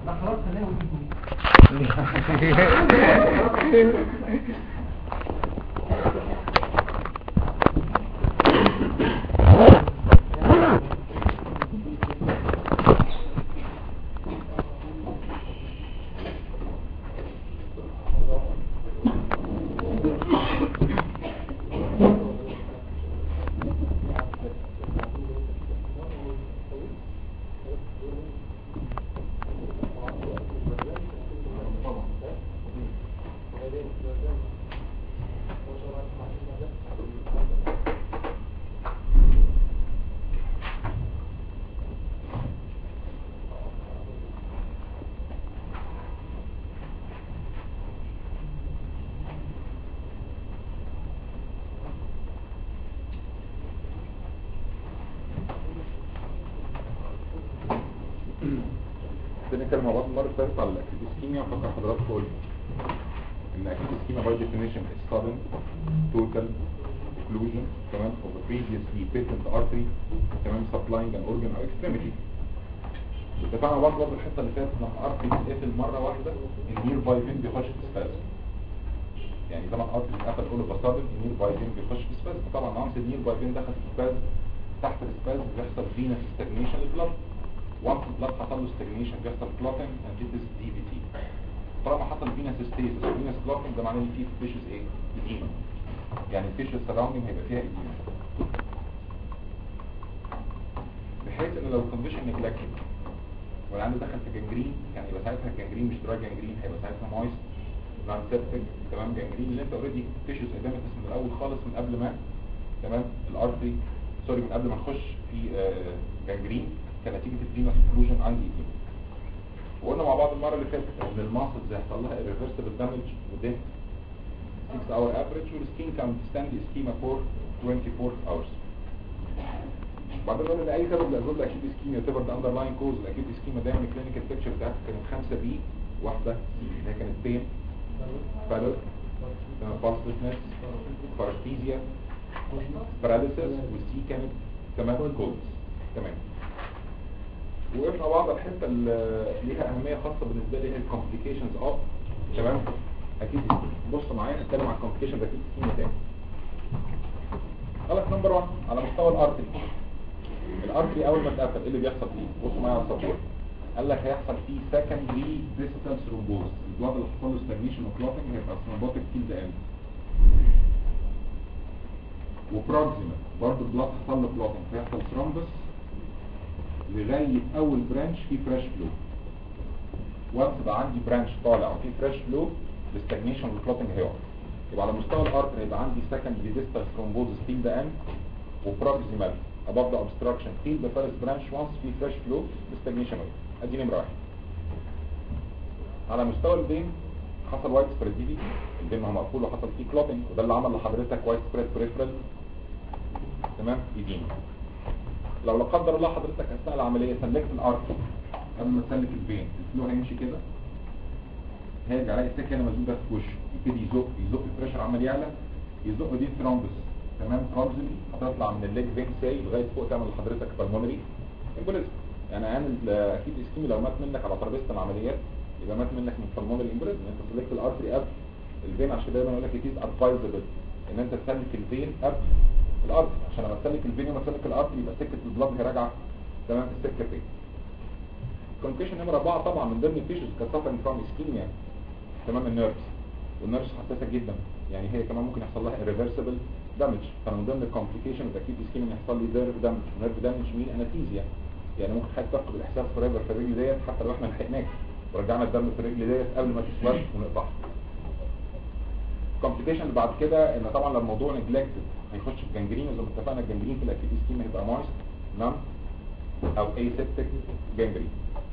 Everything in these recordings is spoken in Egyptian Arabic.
لا خلاص خلينا نقول بنتكلم مع بعض المره اللي فاتت على الاكيد اسكيميا فكر حضراتكم قلت ان اكيد اسكيميا باي ديفينيشن is sudden total occlusion تمام of a previously patent artery تمام supplying an organ or extremity اتفقنا برضه برضه الحته اللي فاتت ان ارتري بتتقفل مره واحده النير باي فين بيخش في سبازم يعني طبعا ارتري اتقفل كله بسادن النير باي فين بيخش في سبازم طبعا once النير باي فين دخل في سبازم تحت السبازم بيحصل فينس ستاجنيشن للبلد وانس البلاد حصل له ستاجنيشن بيحصل كلوتنج اند ذيس دي في تي طالما حصل فينس ستيسس وفينس كلوتنج ده معناه ان في فيشز ايه اديما يعني الفيشز سراوندنج هيبقى فيها اديما بحيث ان لو الكونديشن نجلكتد والعيان دخل في جنجرين يعني يبقى ساعتها الجنجرين مش دراي جنجرين هيبقى ساعتها مويست نون سيبتك تمام جنجرين اللي انت اوريدي فيشز ادامتس من الاول خالص من قبل ما تمام الارتري سوري من قبل ما نخش في آه جنجرين كنتيجة الفينوس اوكلوجن عندي دي وقلنا مع بعض المرة اللي فاتت ان الماسلز هيحصل لها irreversible damage within 6 hour average والسكين كان stand ischemia for 24 hours بعدين قلنا ان اي سبب لاسباب اكيد اسكيميا تعتبر ده اندرلاين كوز الاكيد اسكيميا دايما الكلينيكال بيكتشر بتاعتها كانت 5 بي واحده سي اللي هي كانت بين بالور بالسلسنس بارستيزيا باراليسيس والسي كانت تمام كولز تمام وقفنا بعض الحته اللي ليها اهميه خاصه بالنسبه لي هي الكومبليكيشنز اوف تمام اكيد بص معايا نتكلم عن الكومبليكيشنز اكيد سكيميا تاني خلاص نمبر 1 على مستوى الارتري الارتري اول ما اتقفل ايه اللي بيحصل فيه بصوا معايا على السبورت قال لك هيحصل فيه سكندري ديستال ثرومبوز البلاد اللي حصل له ستاجنيشن وكلوتنج هيبقى ثرومبوتيك تيل ده اند وبروكسيمال برضه البلاد حصل له كلوتنج فيحصل ثرومبس لغايه اول برانش فيه فريش فلو وانس بقى عندي برانش طالع وفيه فريش فلو الاستاجنيشن والكلوتنج هيقف يبقى على مستوى الارتري يبقى عندي سكندري ديستال ثرومبوز ستيل ده اند وبروكسيمال above the obstruction till the first branch once في fresh flow stagnation وقف ادي نمره واحد على مستوى البين حصل وايت سبريد دي البين هو مقفول وحصل فيه كلوتنج وده اللي عمل لحضرتك وايت سبريد بريفرال تمام ايديما لو لا قدر الله حضرتك اثناء العمليه سلكت الارك قبل ما تسلك البين الفلو هيمشي كده هيرجع يلاقي السكه هنا مسدوده في وشه يبتدي يزق يزق البريشر عمال يعلى يزق دي ثرومبس تمام بروكسيمي هتطلع من الليج فين ساي لغايه فوق تعمل لحضرتك بالمونري امبوليزم يعني عامل اكيد اسكيمي لو مات منك على ترابيزه العمليات يبقى مات منك من بالمونري امبوليزم انت سلكت الارتري قبل الفين عشان دايما يقول لك اتيز ادفايزبل ان انت تسلك الفين قبل الارتري عشان لما تسلك الفين وما تسلك الارتري يبقى سكه البلاد هي راجعه تمام السكه فين كونكيشن نمره 4 طبعا من ضمن الفيشز كانت سفرنج فروم اسكيميا تمام النيرفز والنيرفز حساسه جدا يعني هي كمان ممكن يحصل لها irreversible دامج فمن ضمن الكومبليكيشن اكيد اسكيميا يحصل لي نيرف دامج نيرف دامج مين انستيزيا يعني ممكن حد تفقد الاحساس فوريفر في الرجل ديت حتى لو احنا لحقناك ورجعنا الدم في الرجل ديت قبل ما تسود ونقطعها الكومبليكيشن اللي بعد كده ان طبعا لو الموضوع نجلكتد هيخش في جنجرين وزي ما اتفقنا الجنجرين في الاكيد اسكيميا هيبقى مويست نعم او ايسبتيك جنجرين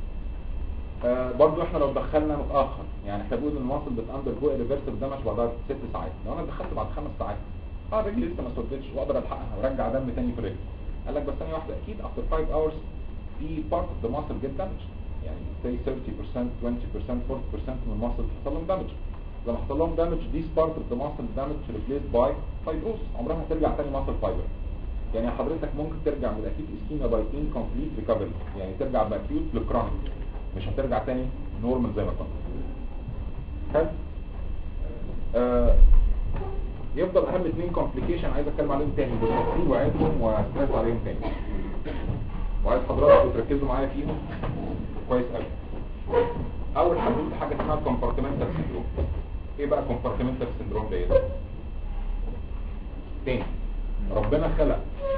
آه برضو احنا لو دخلنا متاخر يعني احنا بنقول ان المصل بتاندر جو ريفرسيف دامج بعدها ست ساعات لو انا دخلت بعد خمس ساعات اه رجلي لسه ما سدتش واقدر الحقها وارجع دم تاني في رجلي قال لك بس ثانيه واحده اكيد افتر 5 اورز في بارت اوف ذا ماسل جيت دامج يعني say 30% 20% 40% من الماسل حصل لهم دامج لما حصل لهم دامج ذيس بارت اوف ذا ماسل دامج ريبليس باي فايبروس عمرها ما ترجع تاني ماسل فايبر يعني حضرتك ممكن ترجع من الاكيد اسكيميا باي انكمبليت ريكفري يعني ترجع باكيوت لكرونيك مش هترجع تاني نورمال زي ما كنا حلو آه يفضل اهم اثنين كومبليكيشن عايز اتكلم عليهم تاني بالتفصيل واعيدهم واسترس عليهم تاني وعايز حضراتكم تركزوا معايا فيهم كويس قوي اول حدود حاجه اسمها كومبارتمنتال سيندروم ايه بقى كومبارتمنتال سيندروم ده ايه ده تاني ربنا خلق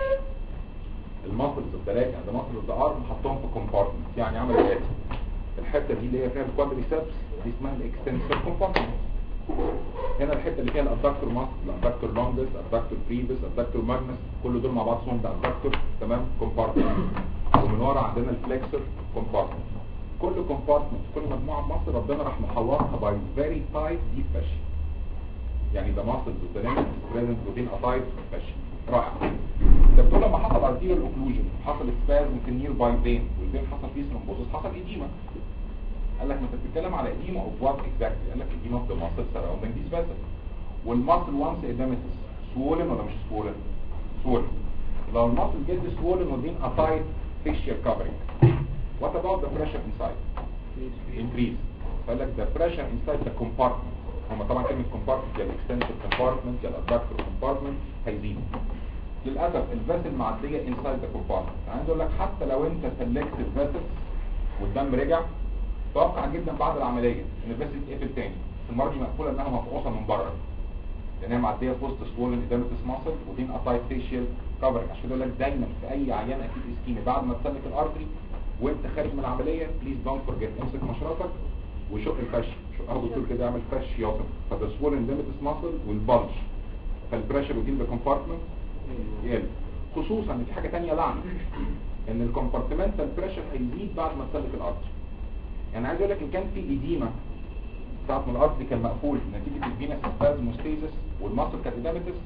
الماسلز الثلاثه ده ماسلز ذا ارم حطهم في كومبارتمنت يعني عمل ايه الحته دي اللي هي فيها الكوادريسبس دي اسمها الاكستنسور كومبارتمنت هنا الحته اللي فيها الادكتور ماسل الادكتور لونجس الادكتور بريفس الادكتور ماجنس كل دول مع بعض اسمهم ده الادكتور تمام كومبارتمنت ومن ورا عندنا الفليكسور كومبارتمنت كل كومبارتمنت كل مجموعه ماسل ربنا راح محورها باي فيري تايت ديب فاشن يعني ده ماسلز وذا بريزنت within a tight fashion رائع ده بتقول لما حصل arterial occlusion حصل spasm في النير باي فين والفين حصل فيه ثرومبوزس حصل edema قال لك ما انت بتتكلم على edema of what exactly قال لك edema of the muscle surrounding this vessel والماسل once edematous swollen ولا مش swollen swollen لو الماسل get swollen within a tight facial covering what about the pressure inside increase قال لك the pressure inside the compartment هم طبعا كلمة compartment يا الاكستنسور compartment يا الادكتور compartment هيزيد للأسف الفاسل معدية inside the compartment عايز اقول لك حتى لو انت سلكت vessels والدم رجع توقع جدا بعد العملية ان الفاسل يتقفل تاني المرة دي مقفولة انها مفقوصة من بره لان هي معدية في وسط سوولن ادامتس ماسل ودين اتايت فيشيال كفرنج عشان يقول لك دايما في اي عيان اكيد اسكيمي بعد ما تسلك الارتري وانت خارج من العملية بليز دونت فورجيت امسك مشرطك وشق الفش اخد الدكتور كده يعمل فش ياطم فده سوولن ديمتس ماسل والبلج فالبريشر ودين كومبارتمنت يقل خصوصا ان في حاجه ثانيه لعنه ان الكومبارتمنتال بريشر هيزيد بعد ما تسلك الارتري يعني عايز اقول لك ان كان في اديمه ساعه ما الارتري كان مقفول نتيجه الفينس سبازموستيزس والماسل كانت ادامتس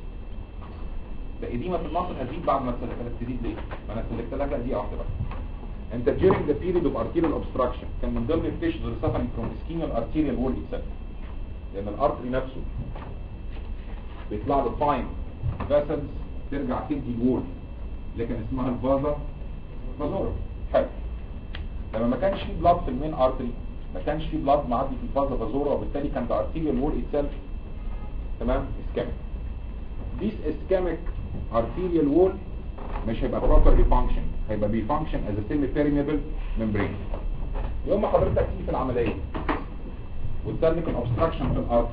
ده اديمه في الماسل هتزيد بعد ما تسلك تزيد ليه؟ ما انا سلكت لك دقيقه واحده بس انت during the period of arterial obstruction كان من ضمن الفيشز اللي suffering from ischemia arterial wall itself لان الارتري نفسه بيطلع له fine vessels ترجع تدي الوول لكن اسمها الفازا فازورا حلو لما ما كانش في بلاد في المين ارتري ما كانش في بلاد معدي في الفازا فازورا وبالتالي كان the arterial wall itself تمام ischemic this ischemic arterial wall مش هيبقى properly function هيبقى بيفانكشن as a semi permeable membrane يوم ما حضرتك تيجي في العملية وتسلك الاوبستراكشن في الارتري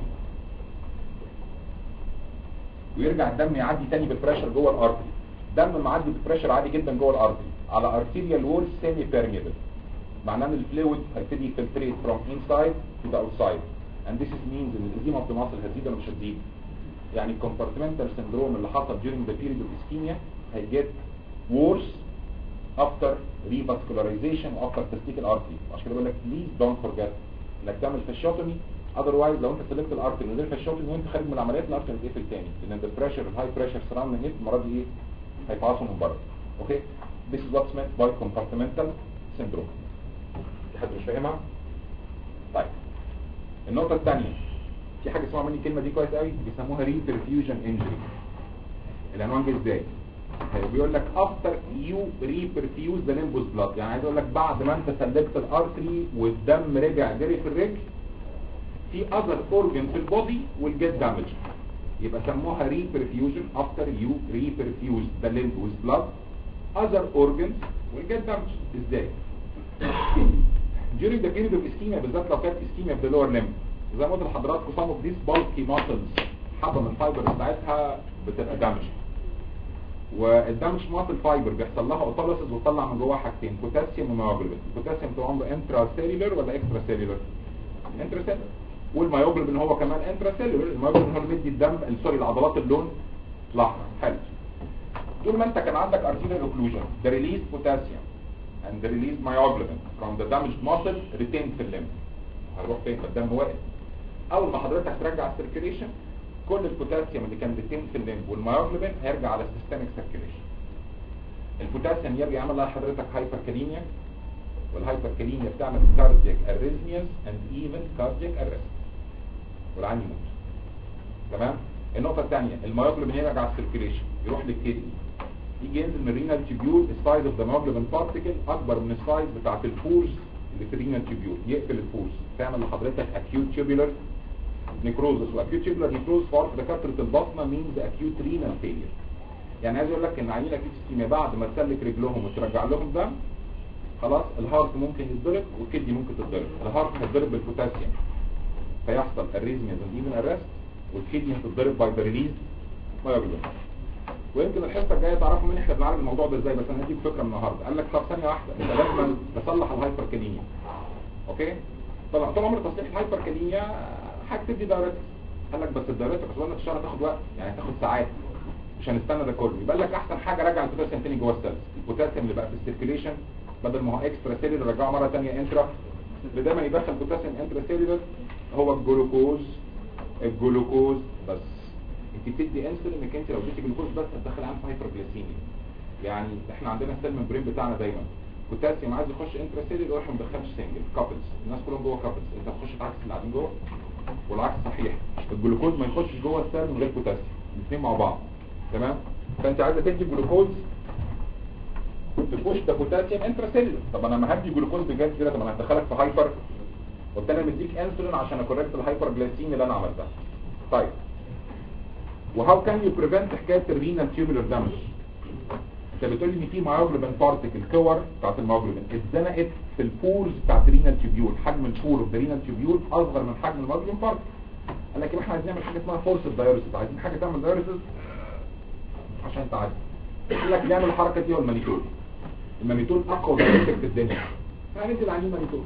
ويرجع الدم يعدي تاني بالبريشر جوه الارتري دم معدي بالبريشر عادي جدا جوه الارتري على arterial wall semi permeable معناه ان الفلويد هيبتدي يفلتريت from inside to the outside and this is means ان الاديمه اوف ذا ماسل هتزيد ولا مش هتزيد يعني الكومبارتمنتال سندروم اللي حصل during the period of ischemia هيجيت worse after revascularization after testicular artery عشان كده بقول لك please don't forget انك تعمل فاشيوتومي otherwise لو انت سلكت الارتري من غير فاشيوتومي وانت خارج من العمليات الارتري هتقفل تاني لان البريشر الهاي بريشر سراوندنج ات المره دي ايه هيتعاصوا من بره اوكي this is what's meant by compartmental syndrome في حد مش فاهمها طيب النقطه الثانيه في حاجه اسمها مني الكلمه دي كويس قوي بيسموها ريبرفيوجن انجري العنوان جه ازاي بيقول لك افتر يو ريبرفيوز ذا ليمبوس بلاد يعني عايز اقول لك بعد ما انت سلكت الارتري والدم رجع جري في الرجل في اذر اورجن في البودي والجيت دامج يبقى سموها ريبرفيوجن افتر يو ريبرفيوز ذا ليمبوس بلاد اذر اورجنز والجيت دامج ازاي during the period of ischemia بالذات لو كانت ischemia في the lower limb زي ما قلت لحضراتكم some of these bulky muscles حبه من الفايبر بتاعتها بتبقى دامج والدمج ماسل فايبر بيحصل لها اوتوليسيس وتطلع من جواها حاجتين بوتاسيوم ومايوجلوبين البوتاسيوم بتبقى عنده انترا سيلولر ولا اكسترا سيلولر انترا سيلولر والمايوجلوبين هو كمان انترا سيلولر المايوجلوبين هو اللي بيدي الدم سوري العضلات اللون الاحمر حلو طول ما انت كان عندك arterial occlusion the release potassium and the release myoglobin from the damaged muscle retained في الليمب هيروح فين الدم واقف اول ما حضرتك ترجع السيركيليشن كل البوتاسيوم اللي كان ريتين في الليمب والمايوجلوبين هيرجع على السيستميك سيركيليشن البوتاسيوم يرجع يعمل لها حضرتك هايبركاليميا والهايبركاليميا بتعمل كاردياك اريزمياز اند ايفن كاردياك ارست والعين يموت تمام النقطه الثانيه المايوجلوبين يرجع على السيركيليشن يروح للكدني يجي ينزل من الرينال تيبيول السايز اوف ذا مايوجلوبين بارتيكل اكبر من السايز بتاعت الفورز اللي في الرينال تيوبيول يقفل الفورس تعمل لحضرتك اكيوت تيوبولار نيكروزس واكيوت تيوبولار نيكروز في عرف دكاتره البطنه مينز اكيوت رينال فيلير يعني عايز اقول لك ان عينه اكيوت اسكيميا بعد ما تسلك رجلهم وترجع لهم دم خلاص الهارت ممكن يتضرب والكدني ممكن تتضرب الهارت هيتضرب بالبوتاسيوم فيحصل الريزميز ايفن ارست والكدني هتتضرب باي ذا ريليز مايوجلوبين ويمكن الحصه الجايه تعرفوا مين احنا بنعالج الموضوع ده ازاي بس انا هديك فكره النهارده قال لك طب ثانيه واحده انت لازم تصلح الهايبركاليميا اوكي طبعا طول عمر تصليح الهايبركاليميا حاجه تدي دايركت قال لك بس الدايركت اصلا الشهر تاخد وقت يعني تاخد ساعات مش هنستنى ده كله يبقى لك احسن حاجه رجع البوتاسيوم تاني جوه السيلز البوتاسيوم اللي بقى في السيركيليشن بدل ما هو اكسترا سيلولر رجعه مره ثانيه انترا اللي دايما يدخل بوتاسيوم انترا سيلولر هو الجلوكوز الجلوكوز بس انت بتدي انسولين انك انت لو اديتي جلوكوز بس هتدخل عنف هايبرجليسيميا يعني احنا عندنا السيل ممبرين بتاعنا دايما بوتاسيوم عايز يخش انترا سيلولر يروح ما يدخلش سنجل كابلز الناس كلهم جوه كابلز انت هتخش تعكس اللي قاعدين جوه والعكس صحيح الجلوكوز ما يخشش جوه السيل من غير بوتاسيوم الاثنين مع بعض تمام فانت عايزه تدي جلوكوز تخش ده بوتاسيوم انترا سيلولر طب انا ما هدي جلوكوز بجد كده طب انا هدخلك في هايبر قلت انا مديك انسولين عشان اكوركت الهايبر جلايسيميا اللي انا عملتها طيب وهاو كان يو بريفنت حكايه الرينال تيوبولار دامج انت بتقول لي ان في مايوجلوبين بارتيكل كور بتاعت المايوجلوبين اتزنقت في البورز بتاعت الرينال تيوبيول حجم البور في الرينال تيوبيول اصغر من حجم المايوجلوبين بارتيكل قال لك احنا عايزين نعمل حاجه اسمها فورس دايوريسيس عايزين حاجه تعمل دايوريسيس عشان تعدي قال لك نعمل الحركه دي هو المانيتول المانيتول اقوى دايوريسيك في الدنيا فهننزل عليه مانيتول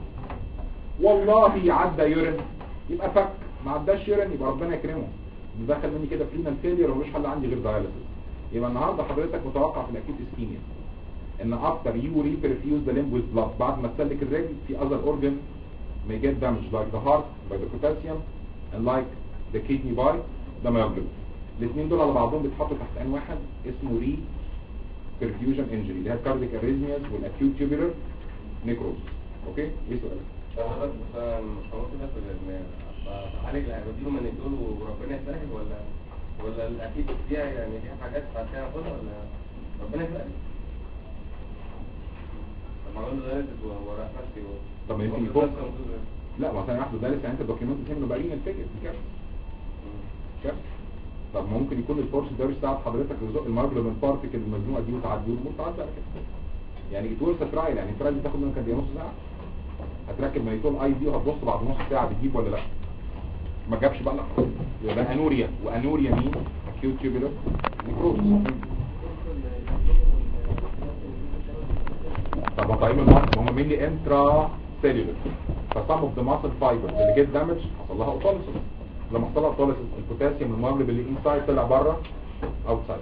والله عدى يورين يبقى فك ما عداش يورين يبقى ربنا يكرمه دخل مني كده فرينال فيلير ومش حل عندي غير داياليسيس يبقى النهارده حضرتك متوقع في الاكيوت اسكيميا ان اكتر يو ريبرفيوز ذا ليمب ويز بلاد بعد ما تسلك الرجل في اذر اورجن may get damaged like the heart by the potassium and like the kidney by the myoglobin الاثنين دول على بعضهم بيتحطوا تحت عنوان واحد اسمه ري perfusion injury اللي هي الكارديك اريزمياز والاكيوت tubular necrosis اوكي ايه سؤالك؟ حضرتك مش هنقول كده في عالج بديله مانيتول وربنا يسهل ولا ولا الاكيد فيها يعني فيها حاجات بعد كده ناخدها ولا ربنا يسهل طب ما اقول له ده وراح نفسي طب ما يمكن يكون لا ما ثاني واحده ده لسه انت الدوكيومنت بتعمله بقالين الفكر دي كده كده طب ممكن يكون الفورس ده بيساعد حضرتك تزق المايجلوبين بارتيكل المزنوقه دي وتعدي والامور تعدي على كده يعني تقول ترايل يعني الترايل دي تاخد منك قد ايه نص ساعه هتركب مانيتول اي دي وهتبص بعد نص ساعه بتجيب ولا لا ما جابش بقى لا يبقى انوريا وانوريا مين اكيوت تيوبولار نيكروز طب مقايم المصل هم مين اللي انترا سيلولر فصم اوف ذا ماسل فايبر اللي جيت دامج حصل لها اوتوليسيس لما حصل لها اوتوليسيس البوتاسيوم المغلب اللي انسايد طلع بره اوتسايد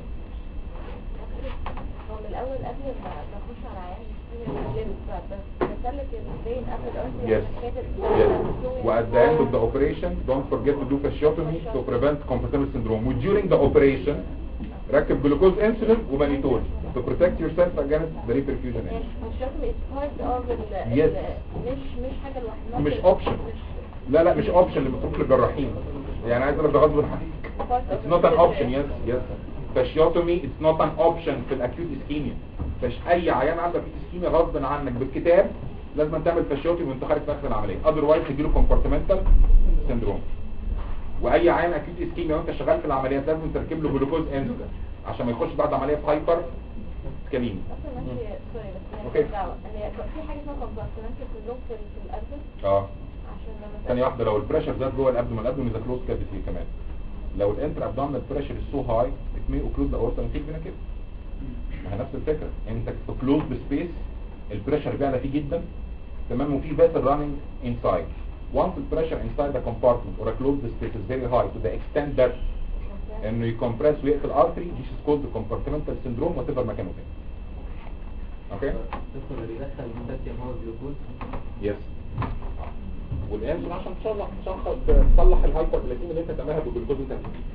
هو من الاول قبل ما ما اخش على عيان يشتري بس بسلك البين قبل الارض Yes. Yes. وات ذا اند اوف ذا اوبريشن دونت فورجيت تو دو فاشيوتومي تو بريفنت كومباتيبل سيندروم وديورينج ذا اوبريشن ركب جلوكوز انسولين ومانيتول تو بروتكت يور سيلف اجينست ذا ريبرفيوجن مش شرط اتس بارت اوف Yes. مش مش حاجه لوحدها مش اوبشن لا لا مش اوبشن اللي بتروح للجراحين يعني عايز اقول لك ده غصب عنك اتس نوت ان اوبشن يس يس فاشيوتومي اتس نوت ان اوبشن في الاكيوت اسكيميا فاش اي عيان عنده اكيوت اسكيميا غصب عنك بالكتاب لازم تعمل فاشيوتومي وانت خارج في اخر العمليه اذروايز تجيله كومبارتمنتال سيندروم واي عيان اكيوت اسكيميا وانت شغال في العمليات لازم تركب له جلوكوز انسولين عشان ما يخش بعد عمليه في هايبر كليمي اصلا ماشي سوري بس أوكي. هي دعوة. هي كان في حاجه اسمها كومبارتمنتال سندروم في في القلب اه عشان لما ثانيه واحده لو البريشر زاد جوه الابدومن الابدومن از كلوز كافيتي كمان لو الانتر ابدومينال بريشر از سو هاي ات مي اوكلود ذا اورتا انتيك فينا كده ما هي نفس الفكره انت في كلوز سبيس البريشر بيعلى فيه جدا تمام وفي vessel running inside once the pressure inside the compartment or a closed space is very high to the extent that انه يكمبرس ويقفل artery this is called the compartmental syndrome whatever مكانه فين اوكي الدكتور اللي بيدخل البوتاسيوم هو الجلوكوز يس والانسولين عشان تصلح عشان تصلح الهايبر جلايسيميا اللي انت تعملها بالجلوكوز انت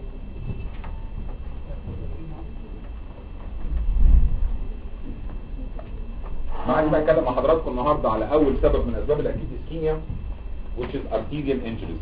معاك بقى اتكلم مع حضراتكم النهارده على اول سبب من اسباب الاكيد اسكيميا which is arterial injuries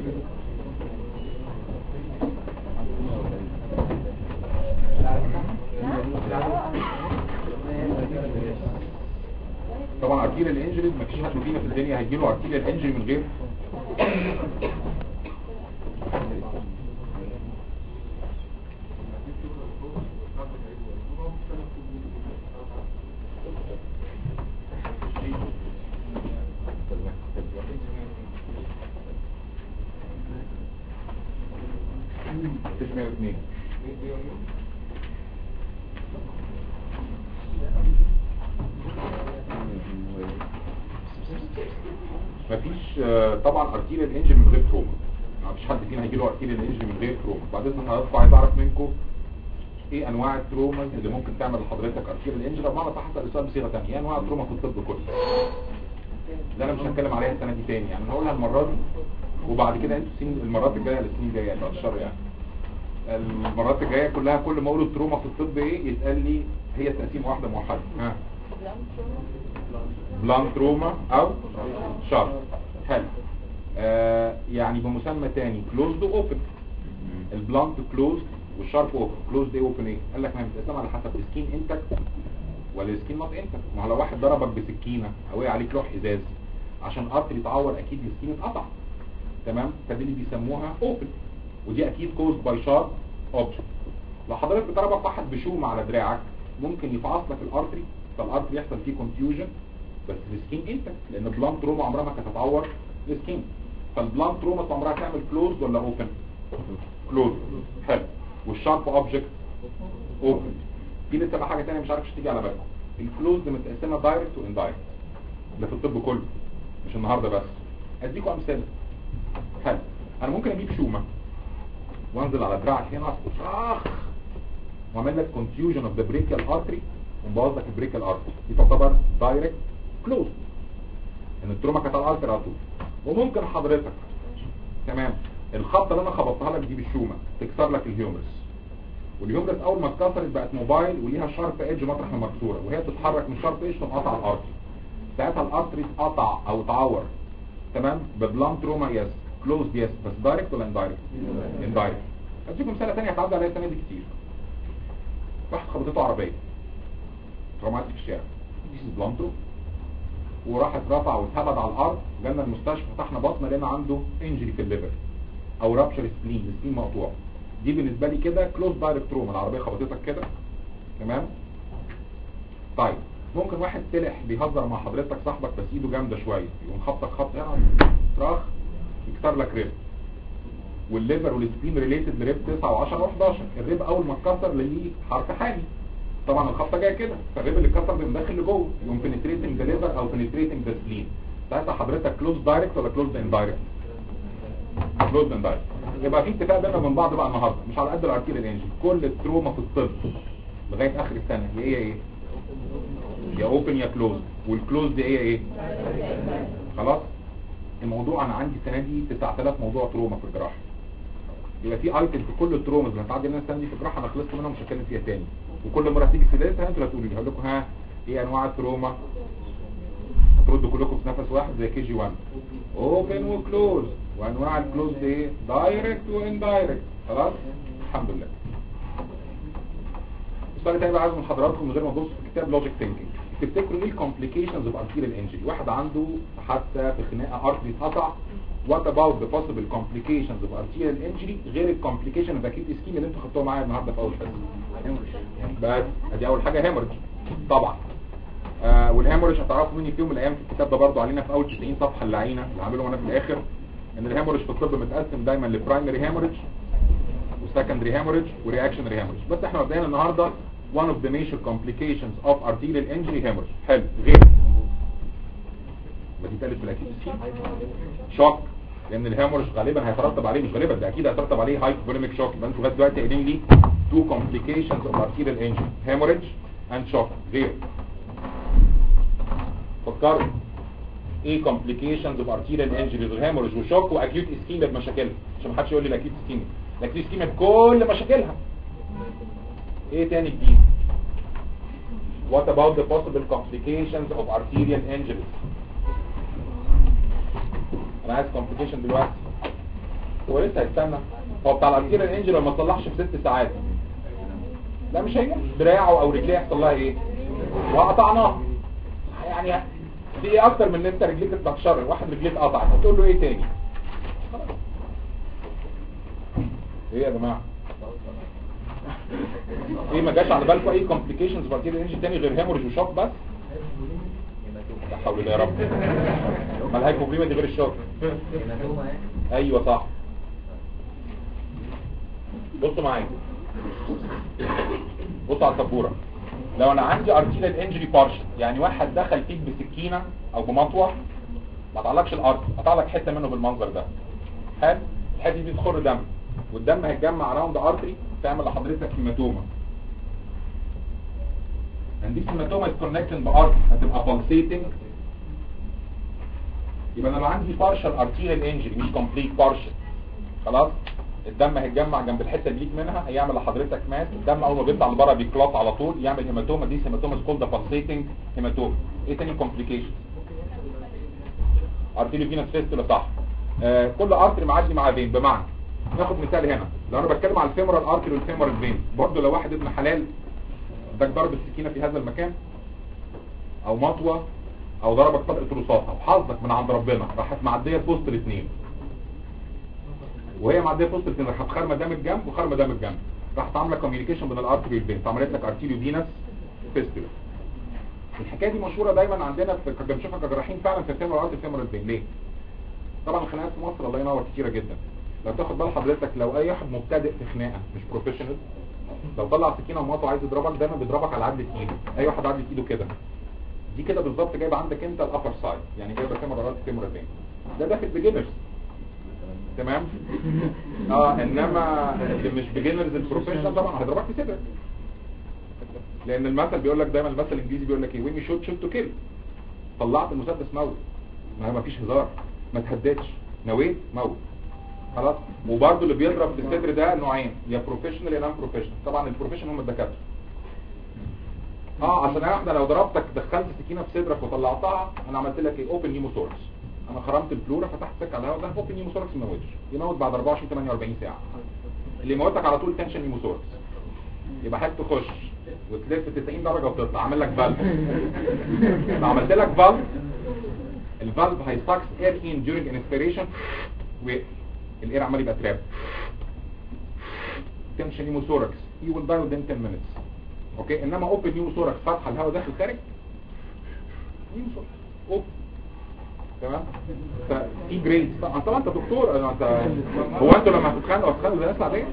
طبعا ارتيريال انجريز مفيش حد فينا في الدنيا هيجيله ارتيريال انجري من غير مفيش 102 مفيش آه، طبعا ارتيريال انجري من غير تروما مفيش حد فينا هيجيله ارتيريال انجري من غير تروما بعد اذن حضراتكم عايز اعرف منكم ايه انواع التروما اللي ممكن تعمل لحضرتك ارتيريال انجري بمعنى صح هسال السؤال بصيغه ثانيه ايه انواع التروما في الطب كله ده انا مش هتكلم عليها السنه دي تاني يعني انا هقولها المره دي وبعد كده انتوا السنين المرات الجايه السنين الجايه يعني بعد الشر يعني المرات الجايه كلها كل ما اقول التروما في الطب ايه يتقال لي هي تقسيم واحده موحده ها بلان تروما او شارب حلو آه يعني بمسمى تاني كلوزد اوبن البلانت كلوزد والشارب اوبن كلوزد ايه اوبن ايه قال لك ما هي بتتقسم على حسب السكين انتك ولا السكين نوت انتك ما هو لو واحد ضربك بسكينه او وقع عليك لوح ازاز عشان قطر يتعور اكيد السكين اتقطع تمام فدي اللي بيسموها اوبن ودي اكيد كوزد باي شارب اوبجكت لو حضرتك بتضربك واحد بشومه على دراعك ممكن يفعص لك الارتري فالارتري يحصل فيه كونفيوجن بس السكين انت لان بلان تروما عمرها ما كانت هتعور السكين فالبلان تروما عمرها تعمل كلوز ولا اوبن كلوز حلو والشارب اوبجكت اوبن في لسه بقى حاجه ثانيه مش عارف مش تيجي على بالكم الكلوز متقسمه دايركت واندايركت ده في الطب كله مش النهارده بس اديكم امثله حلو انا ممكن اجيب شومه وانزل على دراعك هنا اخ واعمل لك كونفيوجن اوف ذا بريكال ارتري ومبوظ لك البريكال ارتري دي تعتبر دايركت كلوز ان التروما كانت على الارتري على طول وممكن حضرتك تمام الخبطه اللي انا خبطتها لك دي بالشومه تكسر لك الهيومرس والهيومرس اول ما اتكسرت بقت موبايل وليها شارب ايدج مطرح ما مكسوره وهي بتتحرك من شارب ايدج تقطع الارتري ساعتها الارتري اتقطع او اتعور تمام ببلان تروما يس كلوز يس بس دايركت ولا اندايركت اندايركت اديكم مثال ثانيه هتعدي عليها السنه دي كتير واحد خبطته عربيه تروماتيك في الشارع بلانتو وراح اترفع واتهبد على الارض جالنا المستشفى فتحنا بطنه لقينا عنده انجري في الليفر او رابشر سبلين سبلين مقطوع دي بالنسبه لي كده كلوز دايركت تروما العربيه خبطتك كده تمام طيب ممكن واحد تلح بيهزر مع حضرتك صاحبك بس ايده جامده شويه يقوم خبطك خبط هنا صراخ يكسر لك ريب والليفر والسبين ريليتد لريب 9 و10 و11 الريب اول ما اتكسر ليه حرف حامي طبعا الخبطه جايه كده فالريب اللي اتكسر بيقوم داخل لجوه يقوم بنتريتنج ذا ليفر او بنتريتنج ذا سبلين ساعتها حضرتك كلوز دايركت ولا كلوز اندايركت كلوز اندايركت يبقى في اتفاق بيننا وبين بعض بقى النهارده مش على قد الارتيل الانجل كل التروما في الطب لغايه اخر السنه هي ايه ايه يا اوبن يا كلوز والكلوز دي هي ايه خلاص الموضوع انا عندي السنه دي 9000 موضوع تروما في الجراحه يبقى في ايتم في كل الترومز اللي هتعدي لنا السنه دي في الجراحه انا خلصت منها مش هتكلم فيها تاني وكل مره تيجي سيرتها انتوا اللي هتقولوا لي هقول لكم ها ايه انواع التروما هتردوا كلكم في نفس واحد زي كي جي 1 اوبن وكلوز وانواع الكلوز دي ايه دايركت واندايركت خلاص الحمد لله السؤال الثاني بقى عايز من حضراتكم من غير ما تبصوا في كتاب لوجيك ثينكينج تفتكروا ايه الكومبليكيشنز اوف ارتيريال انجري واحد عنده حادثه في خناقه ارتري اتقطع وات اباوت ذا possible complications of arterial injury غير الكومبليكيشن اوف acute ischemia اللي انتوا خدتوها معايا النهارده في اول حصه بس ادي اول حاجه هيموريج طبعا آه والهيموريج هتعرفوا مني في يوم من الايام في الكتاب ده برضو علينا في اول 90 صفحه اللعينه اللي عاملهم انا في الاخر ان الهيموريج في الطب متقسم دايما لبرايمري هيموريج وسكندري هيموريج ورياكشنري هيموريج بس احنا مبدئيا النهارده one of the major complications of arterial injury hemorrhage حلو غير ما دي تالت بالاكيد شوك لان الهيموريج غالبا هيترتب عليه مش غالبا ده اكيد هيترتب عليه هايبوفوليميك شوك يبقى انتوا لغايه دلوقتي قايلين لي two complications of arterial injury hemorrhage and shock غير فكروا ايه complications of arterial injury غير hemorrhage وشوك واكيوت اسكيميا بمشاكلها عشان ما حدش يقول لي الاكيوت اسكيميا الاكيوت اسكيميا بكل مشاكلها ايه تاني جديد what about the possible complications of arterial injuries انا عايز complication دلوقتي هو لسه هيستنى هو بتاع الارتيريال انجل لما تصلحش في ست ساعات لا مش هيموت دراعه او رجليه يحصل لها ايه وقطعناه يعني دي ايه اكتر من ان انت رجليك تتشر واحد رجليه اتقطعت هتقول له ايه تاني ايه يا جماعه ايه ما جاش على بالكم اي كومبليكيشنز بارتيريال انجل تاني غير هيموريج وشوك بس لا حول الله يا رب ما الهايبوبريما دي غير الشوك ايوه صح بصوا معايا بصوا على السبوره لو انا عندي ارتيريال انجري بارشل يعني واحد دخل فيك بسكينه او بمطوه ما طلعلكش الارض قطع لك حته منه بالمنظر ده حلو الحته دي تخر دم والدم هيتجمع اراوند ارتري تعمل لحضرتك هيماتوما and this hematoma is connected بارتري هتبقى pulsating يبقى انا لو عندي partial arterial injury مش complete partial خلاص الدم هيتجمع جنب الحته اللي ليك منها هيعمل لحضرتك ماس الدم اول ما بيطلع لبره بيكلات على طول يعمل هيماتوما دي هيماتوما كولد pulsating هيماتوما ايه تاني complication ارتيريو فينس فيستولا صح آه كل ارتري معدي مع فين بمعنى ناخد مثال هنا لو انا بتكلم على الفيمورال ارتري والفيمورال فين برضه لو واحد ابن حلال اداك ضرب السكينه في هذا المكان او مطوه او ضربك طلقه رصاص او حظك من عند ربنا راحت معديه في وسط الاثنين وهي معديه في وسط الاثنين راحت خارمه دم الجنب وخارمه دم الجنب راحت عامله كوميونيكيشن بين الارتري والفين فعملت لك ارتيريو فينس فيستولا الحكايه دي مشهوره دايما عندنا في كنا بنشوفها كجراحين فعلا في الفيمورال ارتري الفيمورال فين ليه طبعا الخناقات في مصر الله ينور كتيره جدا لو تاخد بال حضرتك لو اي واحد مبتدئ في خناقه مش بروفيشنال لو طلع سكينه ومطوه عايز يضربك دايما بيضربك على عدله ايده اي واحد عدله ايده كده دي كده بالظبط جايبه عندك انت الابر سايد يعني جايبه كاميرا راس كاميرا فين ده داخل بيجنرز تمام اه انما اللي مش بيجنرز البروفيشنال طبعا هيضربك في صدرك لان المثل بيقول لك دايما المثل الانجليزي بيقول لك ايه وين شوت شوت تو كيل طلعت المسدس موت ما ما فيش هزار ما تهددش نويت موت خلاص وبرده اللي بيضرب في الصدر ده نوعين يا بروفيشنال يا نون بروفيشنال طبعا البروفيشنال هم الدكاتره اه عشان احنا لو ضربتك دخلت سكينه في صدرك وطلعتها انا عملت لك ايه اوبن نيموثوركس انا خرمت البلورا فتحت سكه على الهواء ده اوبن نيموثوركس ما يموتش يموت بعد 24 48 ساعه اللي يموتك على طول تنشن نيموثوركس يبقى حاجه تخش وتلف 90 درجه وتطلع عامل لك فالف لو عملت لك فالف الفالف هيستاكس اير ان during انسبيريشن والاير عمال يبقى تراب تنشن نيموثوركس you will die within 10 minutes اوكي انما اوبن نيموثوركس فتحه الهواء داخل خارج نيموثوركس اوبن تمام ففي جريد طبعا طبعا انت دكتور انت هو انتوا لما هتتخانقوا هتتخانقوا زي الناس العاديه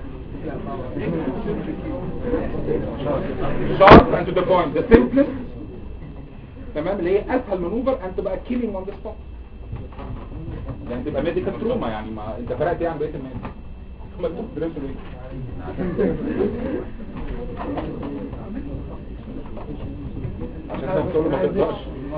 sharp and to the point the simplest تمام اللي هي اسهل منوفر ان تبقى killing on the spot يعني تبقى ميديكال تروما يعني ما انت فرقت ايه عن بقيه الناس هم انتوا بتدرسوا ليه عشان انت بتقول له ما تقدرش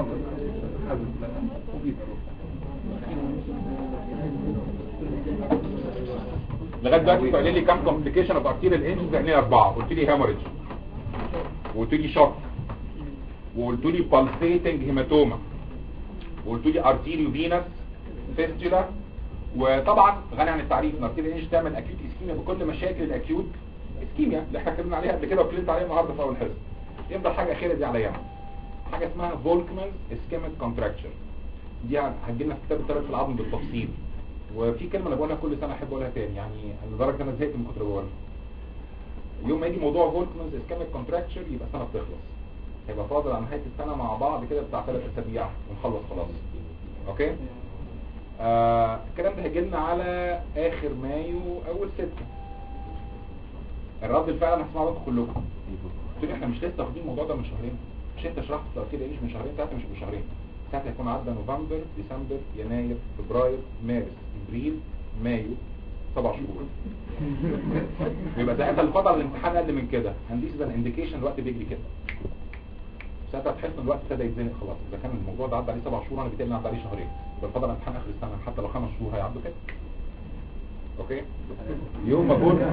لغايه دلوقتي انت قايل لي كام كومبليكيشن اوف ارتيريال انجز قايل لي اربعه قلت لي هيموريدج وقلت لي شوك وقلت لي بالسيتنج هيماتوما وقلت لي ارتيريو فينس فيستولا وطبعا غني عن التعريف ان ارتيريال انجز تعمل اكيوت اسكيميا بكل مشاكل الاكيوت اسكيميا اللي احنا اتكلمنا عليها قبل كده واتكلمت عليها النهارده في اول حصه يفضل حاجه اخيره دي عليا حاجه اسمها فولكمان اسكيميك كونتراكشن دي هتجي لنا في كتاب الثلاث في العظم بالتفصيل وفي كلمه انا بقولها كل سنه احب اقولها تاني يعني لدرجه انا زهقت من كتر بقولها يوم ما يجي موضوع فولكمانز اسكاميك كونتراكشر يبقى السنه بتخلص هيبقى فاضل على نهايه السنه مع بعض كده بتاع ثلاث اسابيع ونخلص خلاص اوكي آه الكلام ده هيجي لنا على اخر مايو اول ستة الرد الفعل انا هسمعه لكم كلكم قلت لي احنا مش لسه واخدين الموضوع ده من شهرين مش انت شرحت كده ايش من شهرين ساعتها مش بشهرين ساعتها هيكون عدى نوفمبر ديسمبر يناير فبراير مارس ابريل مايو سبع شهور يبقى ساعتها الفتره الامتحان اقل من كده and this is an indication الوقت بيجري كده ساعتها تحس ان الوقت ابتدى يتزنق خلاص اذا كان الموضوع ده عدى عليه سبع شهور انا بالتالي عدى عليه شهرين يبقى الفتره الامتحان اخر السنه حتى لو خمس شهور هيعدوا كده اوكي يوم ما بقول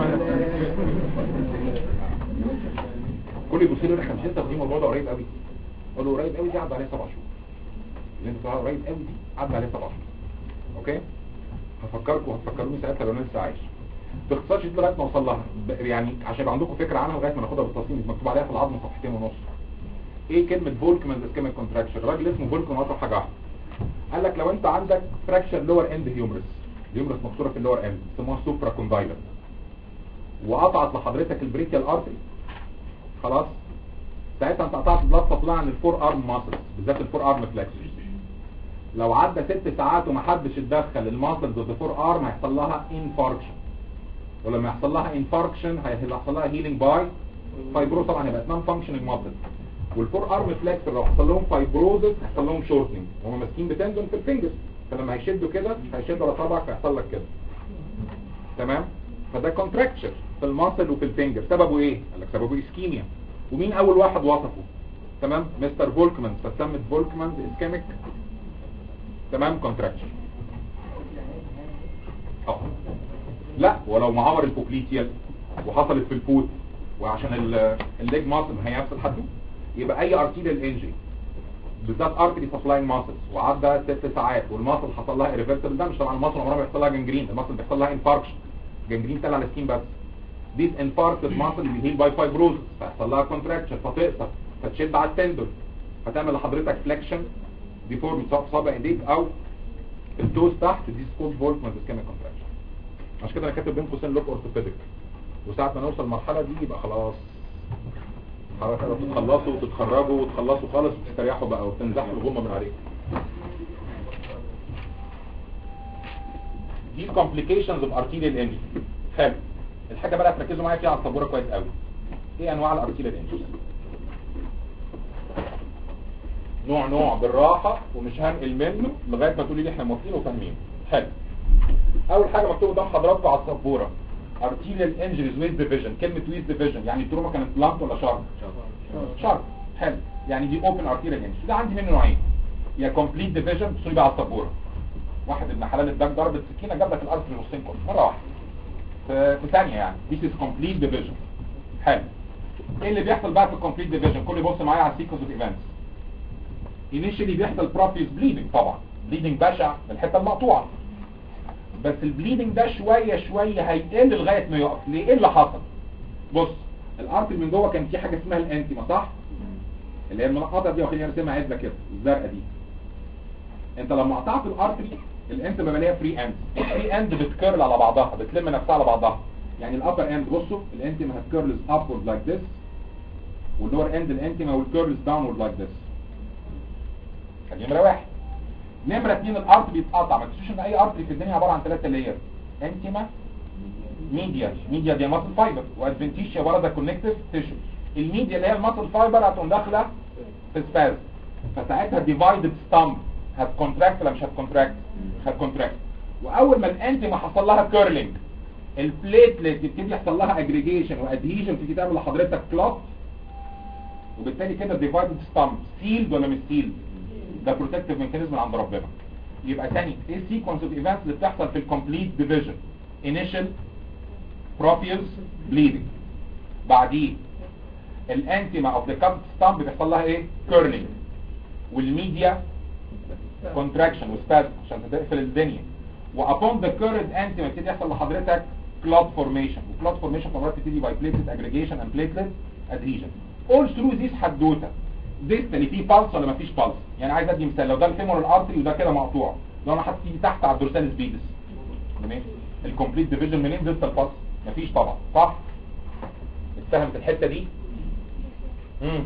كل يبص لي يقول لي احنا مش لسه واخدين الموضوع ده قريب قوي اقول له قريب قوي دي عدى عليه سبع شهور اللي انت بتقولها قريب قوي دي عدى عليه سبع شهور اوكي هفكركم هتفكروني ساعتها لو انا لسه عايش باختصار شديد لغايه ما اوصل لها ب- يعني عشان يبقى عندكم فكره عنها لغايه ما ناخدها بالتفصيل مكتوب عليها في العظم صفحتين ونص ايه كلمه فولكمان اسكيميك كونتراكشن الراجل اسمه فولكمان وصف حاجه واحده قال لك لو انت عندك فراكشر لور اند هيومرس الهيومرس مكسوره في اللور اند اسمها سوبرا كوندايلر وقطعت لحضرتك البريكيال ارتري خلاص ساعتها انت قطعت بلاد سبلاي عن الفور ارم ماسلز بالذات الفور ارم فلكسورز لو عدى ست ساعات ومحدش اتدخل الماسلز اوف فور ارم هيحصل لها انفاركشن ولما يحصل لها انفاركشن هيحصل لها هيلينج باي فايبروز طبعا هيبقى نون فانكشننج ماسل والفور ارم فلكسور لو حصل لهم فايبروزس هيحصل لهم شورتنج هم ماسكين بتندون في الفينجرز فلما هيشدوا كده هيشدوا على صبعك فيحصل لك كده تمام فده كونتراكشر في الماسل وفي الفينجر سببه ايه قال لك سببه اسكيميا ومين اول واحد وصفه تمام مستر فولكمان فسمت فولكمان اسكيميك تمام كونتراكشر اه لا ولو معور البوبليتيال وحصلت في الفوت وعشان ال- الليج ماسل هي نفس الحدود يبقى اي ارتيريال انجري بالذات ارتري سبلاين ماسلز وعدى ست ساعات والماسل حصل لها irreversible دامج طبعا الماسل عمرها ما بيحصل لها جنجرين الماسل بيحصل لها انفاركشن جنجرين طلع على السكين بس ديز انفاركتد ماسل بيهيل باي فايبروزس فيحصل لها كونتراكشن فتقصر فتشد على التندون فتعمل لحضرتك فليكشن ديفورم سواء في صابع ايديك او التوز تحت دي سكوت فولكمان اسكيميك كونتراكشن عشان كده انا كاتب بين قوسين لوك اورثوبيديك وساعة ما نوصل المرحلة دي يبقى خلاص خلاص كده تتخلصوا وتتخرجوا وتخلصوا خالص وتستريحوا بقى وتنزحوا الغمة من عليكم دي complications of arterial injury حلو الحاجة بقى تركزوا معايا فيها على السبورة كويس قوي ايه انواع الارتيريال انجريز نوع نوع بالراحة ومش هنقل منه لغاية ما تقولي لي احنا موافقين وفاهمين حلو اول حاجة مكتوب قدام حضراتكم على السبورة arterial injuries with division كلمة with division يعني التروما كانت بلانت ولا شارب شارب حلو يعني دي open arterial injury ده عندي منه نوعين يا complete division تصيب على السبورة واحد ابن حلال اداك ضربة سكينة جاب لك الارض في نصين كله مرة واحدة في, في ثانية يعني this is complete division حلو ايه اللي بيحصل بقى في الكومبليت ديفيجن كل يبص معايا على السيكونس اوف ايفنتس initially بيحصل profuse bleeding طبعا bleeding بشع من الحته المقطوعه بس البليدنج ده شويه شويه هيقل لغايه ما يقف ليه ايه اللي حصل بص الارتري من جوه كان في حاجه اسمها الانتيما صح اللي هي المنقطه دي واخدين ارسمها عدله كده الزرقاء دي انت لما قطعت الارتري الانتيما بقى ليها فري اند الفري اند بتكيرل على بعضها بتلم نفسها على بعضها يعني الابر اند بصوا الانتيما هتكيرلز ابورد لايك ذس واللور اند الانتيما والكيرلز داونورد لايك ذس نمره واحد نمره اثنين الارت بيتقطع ما تنسوش ان اي ارتري في الدنيا عباره عن ثلاثه لاير انتيما ميديا ميديا دي ماسل فايبر وادفنتيشيا ورا ده كونكتيف تيشو الميديا اللي هي الماسل فايبر هتقوم داخله في سباز فساعتها ديفايدد ستامب هتكونتراكت ولا مش هتكونتراكت هتكونتراكت واول ما الانتيما حصل لها كيرلينج البليتلت يبتدي يحصل لها اجريجيشن وادهيجن تيجي تعمل لحضرتك كلوت وبالتالي كده ديفايدد ستامب سيلد ولا مش سيلد ده بروتكتيف ميكانيزم من عند ربنا يبقى تاني ايه السيكونس اوف ايفنتس اللي بتحصل في الكومبليت ديفيجن انيشال بروبيوس بليدنج بعديه الانتيما اوف ذا كاب ستامب بيحصل لها ايه كيرلينج والميديا كونتراكشن وسبازم عشان تقفل الدنيا وابون ذا كيرد انتيما يبتدي يحصل لحضرتك كلوت فورميشن وكلوت فورميشن مرات بتبتدي باي بليتلت اجريجيشن اند بليتلت ادهيجن اول ثرو ذيس حدوته ديستالي فيه بالس ولا مفيش بالس يعني عايز ادي مثال لو ده الفيمور الارتري وده كده مقطوع لو انا حاطط ايدي تحت على الدورساليس بيدس تمام الكومبليت ديفيجن منين ديستال بالس مفيش طبعا صح اتفهمت الحته دي امم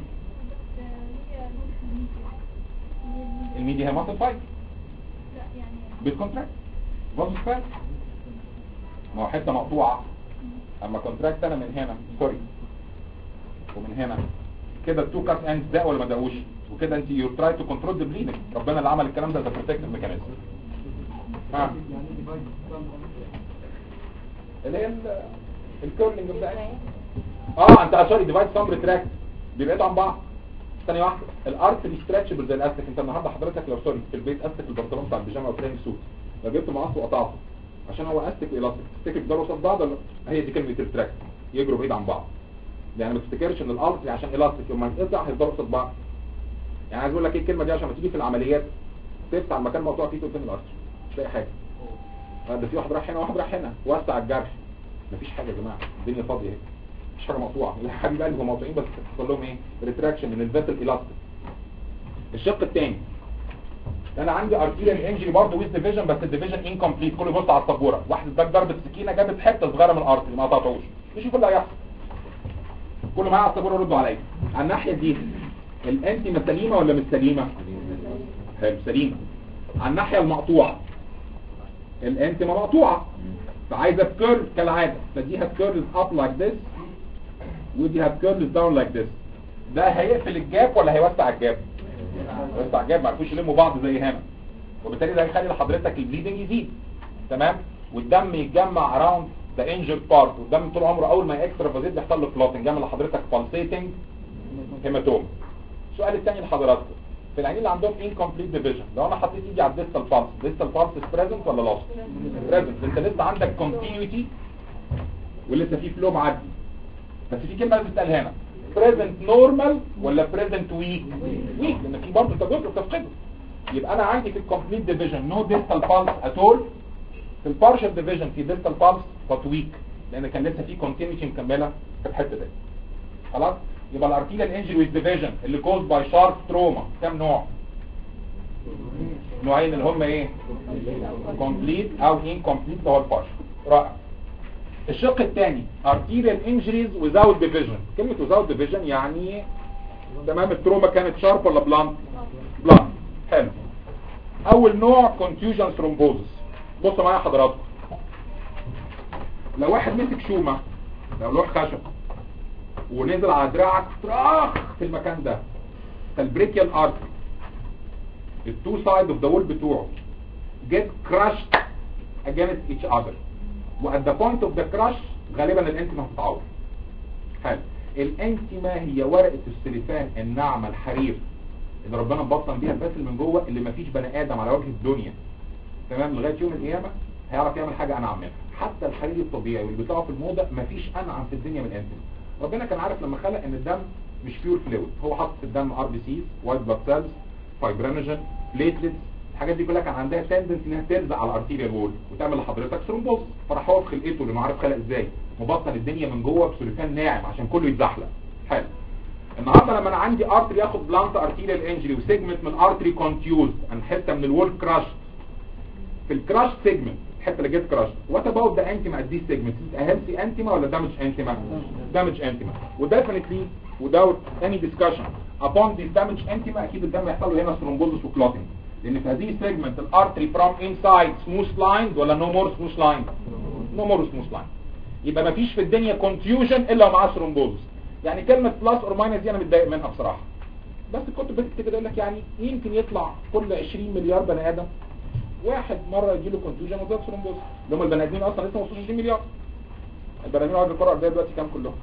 الميديا هي ماسل فايبر بالكونتراكت فازو سباز ما هو حته مقطوعه اما كونتراكت انا من هنا سوري ومن هنا كده التو كات اند ده ولا ما دقوش وكده انت يو تراي تو كنترول ذا بليدنج ربنا اللي عمل الكلام ده ده بروتكتيف ميكانيزم ها اللي هي الكيرلينج بتاعتك اه انت سوري ديفايد سام ريتراكت بيبعدوا عن بعض ثانيه واحده الارتري ستريتشبل زي الاستك انت النهارده حضرتك لو سوري في البيت استك البنطلون بتاع البيجامه او تريننج سوت لو جبت مقص وقطعته عشان هو استك والاستيك تفتكر ده قصاد بعض ولا هي دي كلمه ريتراكت يجروا بعيد عن بعض يعني ما تفتكرش ان الارتري عشان الاستيك لما يتقطع هيفضلوا قصاد بعض يعني عايز اقول لك ايه الكلمه دي عشان ما تيجي في العمليات تفتح المكان المقطوع فيه قدام الارتري مش لاقي حاجه آه، ده في واحد راح هنا وواحد راح هنا وسع الجرح مفيش حاجه يا جماعه الدنيا فاضيه اهي مفيش حاجه مقطوعه لا حبيب قلبي هم مقطوعين بس حصل لهم ايه ريتراكشن من الفيسل الاستيك الشق الثاني انا عندي ارتيريال انجري برضه ويز ديفيجن بس الديفيجن انكمبليت كله يبص على السبوره واحد اداك ضربه سكينه جابت حته صغيره من الارتري ما قطعتوش يشوف اللي هيحصل كله معايا على السبوره ردوا عليا على الناحيه دي الانتي سليمه ولا مش سليمه حلو سليمه على الناحيه المقطوعه الانتي مقطوعه فعايزه كيرف كالعاده فدي هتكيرف اب لايك ذس ودي هتكيرف داون لايك ذس ده هيقفل الجاب ولا هيوسع الجاب بس عجاب ما عرفوش يلموا بعض زي هنا وبالتالي ده هيخلي لحضرتك البليدنج يزيد تمام والدم يتجمع اراوند ذا انجر بارت والدم طول عمره اول ما يكسترافازيت بيحصل له كلوتنج يعمل لحضرتك بالسيتنج هيماتوم السؤال الثاني لحضراتكم في العينين اللي عندهم incomplete division لو انا حطيت ايدي على الديستال بالس الديستال بالس بريزنت ولا لوست بريزنت انت لسه عندك continuity ولسه في فلو معدي بس في كلمه لازم تتقال هنا present normal ولا present weak weak لان في برضه انت جزء بتفقده يبقى انا عندي في الكومبليت ديفيجن نو ديستال بالس اتول في البارشال ديفيجن في ديستال بالس بس ويك لان كان لسه في كونتينيتي مكمله في الحته دي خلاص يبقى الارتيريال انجري ويز ديفيجن اللي كوز باي شارب تروما كام نوع نوعين اللي هم ايه كومبليت او انكومبليت اللي هو البارشال رائع الشق الثاني arterial injuries without division كلمة without division يعني تمام التروما كانت شارب ولا بلانت بلانت حلو اول نوع contusion thrombosis بصوا معايا حضراتكم لو واحد مسك شومة لو لوح خشب ونزل على دراعك طراخ في المكان ده فالبريكيال ارتري التو سايد اوف ذا وول بتوعه get crushed against each other وات ذا بوينت اوف ذا كراش غالبا الانتما هتتعور حلو الانتما هي ورقه السليفان الناعمه الحرير اللي ربنا مبطن بيها الباسل من جوه اللي مفيش بني ادم على وجه الدنيا تمام لغايه يوم القيامه هيعرف يعمل حاجه انعم منها حتى الحرير الطبيعي واللي بيطلعوا في الموضه مفيش انعم في الدنيا من الانتما ربنا كان عارف لما خلق ان الدم مش بيور فلويد هو حط في الدم ار بي سيز وايت بلاد سيلز فايبرينوجين بليتلتس الحاجات دي كلها كان عندها تندنسي انها تلزق على الارتيريال وول وتعمل لحضرتك ثرومبوز فراح هو في خلقته لانه عارف خلق ازاي مبطن الدنيا من جوه بسلوفان ناعم عشان كله يتزحلق حلو النهارده لما انا عندي ارتري ياخد بلانت ارتيريال انجري وسيجمنت من ارتري كونتيوز ان حته من الوول كراش في الكراش سيجمنت الحته اللي جت كراش وات اباوت ذا انتيما ات دي سيجمنت هيلثي انتيما ولا دامج انتيما دامج انتيما وديفينتلي without any discussion upon this damage antima اكيد الدم هيحصل له هنا ثرومبوزس وكلوتنج لان في هذه السيجمنت الارتري فروم انسايد سموث لايند ولا نو مور سموث لايند نو مور سموث لايند يبقى مفيش في الدنيا كونفيوجن الا ومعاه ثرومبوزس يعني كلمه بلس اور ماينس دي انا متضايق منها بصراحه بس كنت بكتب كده يقول لك يعني يمكن يطلع كل 20 مليار بني ادم واحد مره يجي له كونفيوجن وزاد ثرومبوزس اللي هم البني ادمين اصلا لسه ما وصلوش 20 مليار البني ادمين على الكره الارضيه دلوقتي كام كلهم؟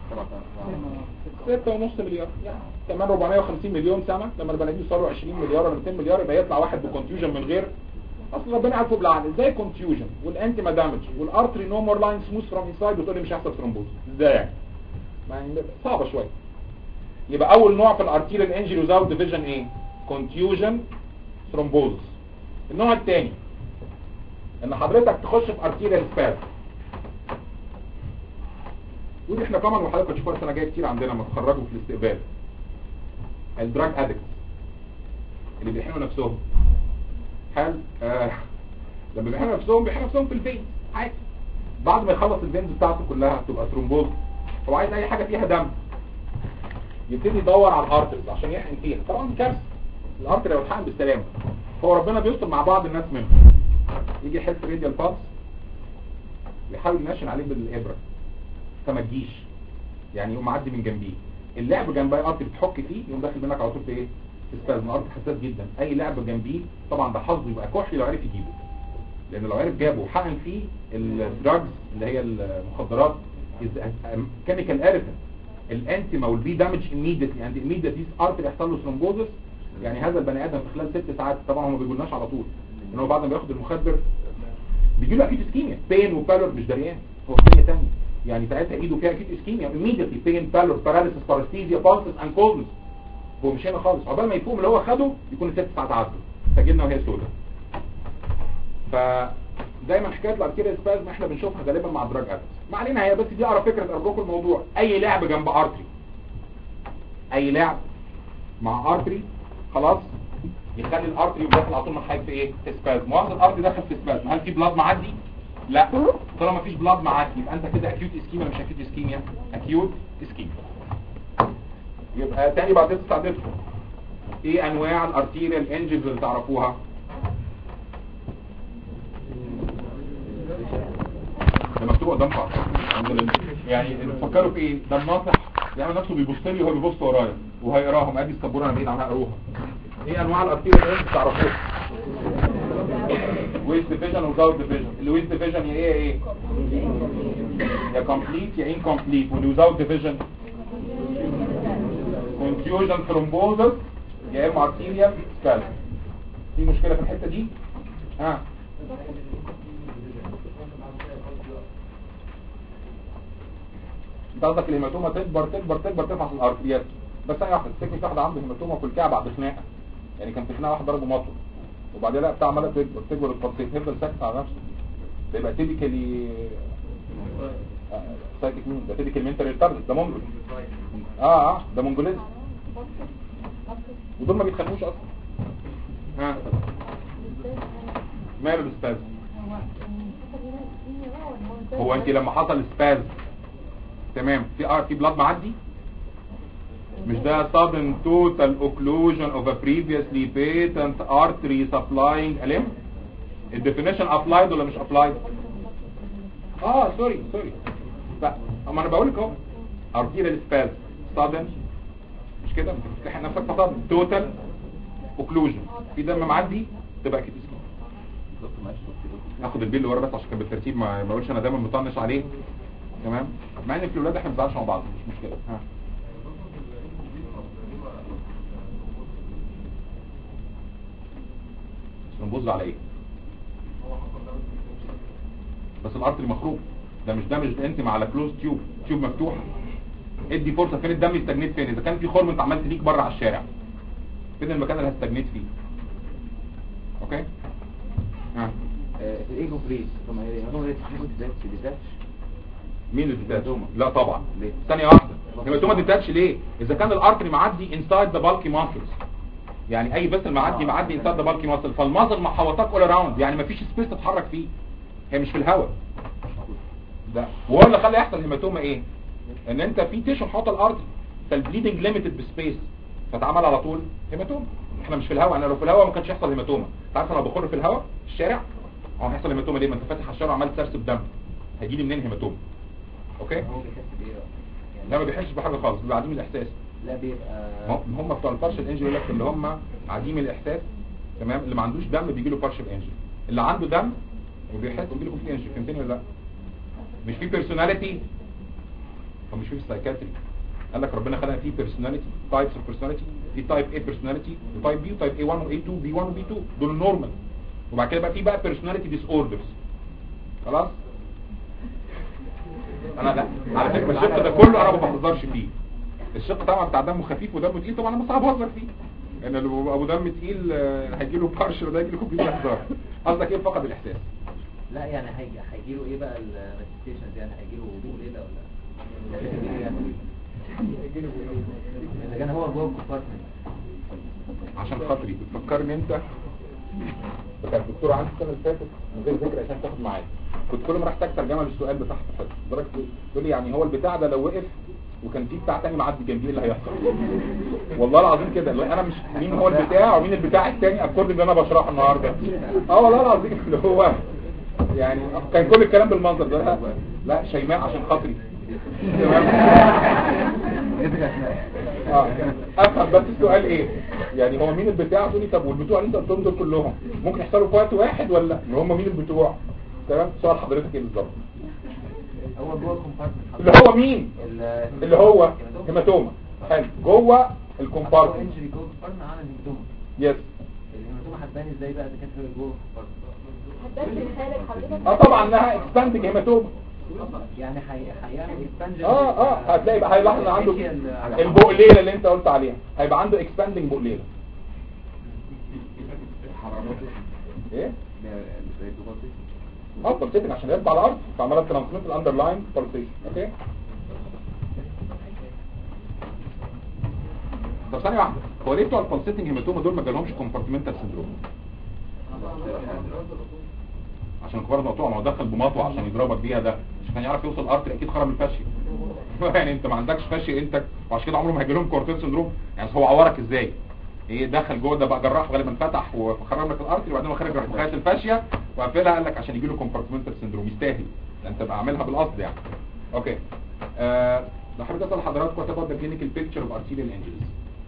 ستة ونص مليار يعني كمان 450 مليون سنة لما البني ادمين يوصلوا 20 مليار ولا 200 مليار يبقى يطلع واحد بكونفيوجن من غير اصل ربنا عارفه بالعقل ازاي كونفيوجن والانتي ما دامج والارتري نو مور لاين سموث فروم انسايد وتقول لي مش هيحصل ثرومبوز ازاي يعني؟ يعني صعبه شويه يبقى اول نوع في الارتيريال انجري وزاوت ديفيجن ايه؟ كونفيوجن ثرومبوز النوع الثاني ان حضرتك تخش في ارتيريال سباز ودي احنا طبعا وحضرتك هتشوفوها السنه الجايه كتير عندنا لما تخرجوا في الاستقبال الدراج ادكت اللي بيحموا نفسهم حال آه لما بيحموا نفسهم بيحموا نفسهم في الفين عادي بعد ما يخلص الفينز بتاعته كلها تبقى ترومبوز هو عايز اي حاجه فيها دم يبتدي يدور على الارترز عشان يحقن فيها طبعا دي كارثه الارتر لو اتحقن بالسلامه هو ربنا بيستر مع بعض الناس منهم يجي يحس راديال بالس يحاول ينشن عليه بالابره فما تجيش يعني يقوم معدي من جنبيه اللعب جنب اي ارض بتحك فيه يقوم داخل منك على طول في ايه في سبازم ارض حساس جدا اي لعب جنبيه طبعا ده حظه يبقى كحلي لو عرف يجيبه لان لو عرف جابه وحقن فيه الدراجز اللي هي المخدرات كيميكال اريتن الانتيما والبي دامج immediately and immediately ارتر يحصل له ثرومبوزس يعني هذا البني ادم في خلال ست ساعات طبعا هم ما بيقولناش على طول ان هو بعد ما بياخد المخدر بيجي له اكيد اسكيميا بين وبالور مش دريان هو في دنيا ثانيه يعني ساعتها ايده فيها اكيد اسكيميا immediately pain pallor paralysis paresthesia pulses and coldness هو مش هنا خالص عقبال ما يفوق اللي هو خده يكون ست ساعات عدوا سجلنا وهي سوداء ف دايما حكايه الارتيريال سبازم احنا بنشوفها غالبا مع دراج ادكس ما علينا هي بس دي اقرا فكره ارجوكم الموضوع اي لعب جنب ارتري اي لعب مع ارتري خلاص يخلي الارتري داخل على طول محايد في ايه في سبازم واخد الارتري داخل في سبازم هل في بلاد معدي لا طالما مفيش بلاد معدي يبقى انت كده اكيوت اسكيميا مش اكيوت اسكيميا اكيوت اسكيميا يبقى تاني بعد استعدادكم ايه انواع الارتيريال انجنز اللي تعرفوها ده مكتوب قدامكم يعني فكروا في ايه ده الناصح يعمل نفسه بيبص لي وهو بيبص ورايا وهيقراهم ادي السبوره انا بعيد عنها اقروها ايه انواع الارتيريال انجنز تعرفوها ويست ديفيجن وزاوت ديفيجن الويست ديفيجن يا ايه ايه يا كومبليت يا انكمبليت والوزاوت ديفيجن confusion thrombosis يا اما arterial spasm في مشكلة في الحتة دي ها انت قصدك الهيماتوما تكبر تكبر تكبر تفحص الارتريات بس ثانيه واحده تفتكر في واحد عنده هيماتوما في الكعب بعد خناقه يعني كان في خناقه واحد ضربه مطر وبعدين لا بتاع عماله تكبر تكبر التنطيط يفضل ساكت على نفسه ده يبقى تيبيكالي سايكيك مين ده تيبيكال منتال ريتارد ده مونجول اه اه ده مونجوليزم ودول ما بيتخانقوش اصلا ها ماله السبازم هو انت لما حصل سبازم تمام في ار في بلاد معدي مش ده sudden total occlusion of a previously patent artery supplying a limb الديفينيشن applied ولا مش applied اه سوري سوري لا اما انا بقول لك اهو arterial spasm sudden مش كده انت بتلحق نفسك فصاد توتال اوكلوجن في دم معدي تبقى اكيد اسمه ناخد البيل اللي ورا بس عشان كان بالترتيب ما ما اقولش انا دايما مطنش عليه تمام مع ان في الاولاد احنا ما بنزعلش مع بعض مش مشكله ها بس نبص على ايه بس الارتري مخروق ده مش ده مش انت مع على كلوز تيوب تيوب مفتوحه ادي فرصه فين الدم يستجنيت فين اذا كان في خرم انت عمال تليك بره على الشارع فين المكان اللي هتستجنيت فيه اوكي ها الايجو بريس طب ما هي الهيماتوما دي بتتزادش بتتزادش مين اللي ديتاتش هيماتوما. لا طبعا ليه؟ ثانيه واحده الهيماتوما ديتاتش ليه اذا كان الارتري معدي انسايد ذا بالكي ماسلز يعني اي بس معدي آه. معدي انسايد ذا بالكي ماسل فالمازل محوطاك اول اراوند يعني مفيش سبيس تتحرك فيه هي مش في الهواء ده وهو اللي خلى يحصل هيماتوما ايه ان انت في تيشو محوط الارتري فالبليدنج ليميتد بسبيس فتعمل على طول هيماتوما احنا مش في الهواء انا لو في الهواء ما كانش يحصل هيماتوما انت عارف انا بخر في الهواء في الشارع هو هيحصل هيماتوما ليه ما انت فاتح على الشارع وعمال تسرسب دم هيجي لي منين هيماتوما اوكي هو بيحس بايه بقى؟ يعني لا ما بيحسش بحاجه خالص بيبقى عديم الاحساس لا بيبقى هم هم بتوع البارشل انجري يقول لك اللي هم عديم الاحساس تمام اللي ما عندوش دم بيجي له بارشل انجري اللي عنده دم وبيحس بيجي له كومبليت انجري فهمتني ولا لا مش في بيرسوناليتي هو مش في السايكاتري قال لك ربنا خلق فيه بيرسوناليتي تايبس اوف بيرسوناليتي في تايب A بيرسوناليتي وتايب B وتايب A1 و A2 B1 و B2 دول النورمال وبعد كده بقى في بقى بيرسوناليتي ديس اوردرز خلاص انا لا على فكره الشق ده كله انا ما بهزرش فيه الشق طبعا بتاع دمه خفيف ودمه تقيل طبعا انا صعب اهزر فيه ان اللي بيبقى ابو دم تقيل آه، هيجي له بارش وده هيجي له كوبي هزار قصدك ايه فقد الاحساس لا يعني هيجي هيجي له ايه بقى المانيفستيشنز يعني هيجي له وضوء ليله ولا اذا كان هو جوه الكومبارتمنت عشان خاطري بتفكرني انت كان الدكتور عندي السنه اللي فاتت من غير ذكر عشان تاخد معايا كنت كل ما احتاج ترجمه للسؤال بتاع حفظ لدرجه تقول لي يعني هو البتاع ده لو وقف وكان في بتاع تاني معدي جنبيه إيه اللي هيحصل والله العظيم كده لو انا مش مين هو البتاع ومين البتاع التاني اكورد اللي انا بشرحه النهارده اه والله العظيم اللي هو يعني كان كل الكلام بالمنظر ده لا, لا شيماء عشان خاطري تمام اه افهم بس السؤال ايه يعني هو مين البتاع تقول لي طب والبتوع اللي انت قلتهم دول كلهم ممكن يحصلوا في وقت واحد ولا اللي هم مين البتوع تمام سؤال حضرتك ايه بالظبط هو جوه الكومبارتمنت اللي هو مين اللي هو هيماتوما حلو جوه الكومبارتمنت انجري جوه الكومبارتمنت عمل هيماتوما يس الهيماتوما هتبان ازاي بقى اذا كانت هي جوه الكومبارتمنت هتبان في خالد حضرتك اه طبعا انها اكسباندنج هيماتوما يعني هي- هيعمل اكسبانجن اه اه هتلاقي بقى هيلاحظ ان عنده البقليله اللي انت قلت عليها هيبقى عنده اكسباندنج بقليله ايه اه بالسيتنج عشان يرد على الارض فعملها ترانسميت الاندرلاين بالسيشن اوكي طب ثانيه واحده هو ليه بتوع البالسيتنج هيماتوما دول ما جالهمش كومبارتمنتال سندروم عشان كبار مقطوع ما هو دخل بمطوه عشان يضربك بيها ده مش كان يعرف يوصل الارتري اكيد خرم الفاشيه يعني انت ما عندكش فاشيه انت وعشان كده عمره ما هيجي لهم كورتين سندروم يعني هو عورك ازاي ايه دخل جوه ده بقى جراح غالبا فتح وخرم لك الارتري وبعدين هو خارج راح مخيط الفاشيه وقفلها قال لك عشان يجي له كومبارتمنتال سندروم يستاهل ده انت بقى عاملها بالقصد يعني اوكي آه لو حابب اسال حضراتكم وات اباوت ذا كلينيكال بيكتشر اوف ارتيريال انجريز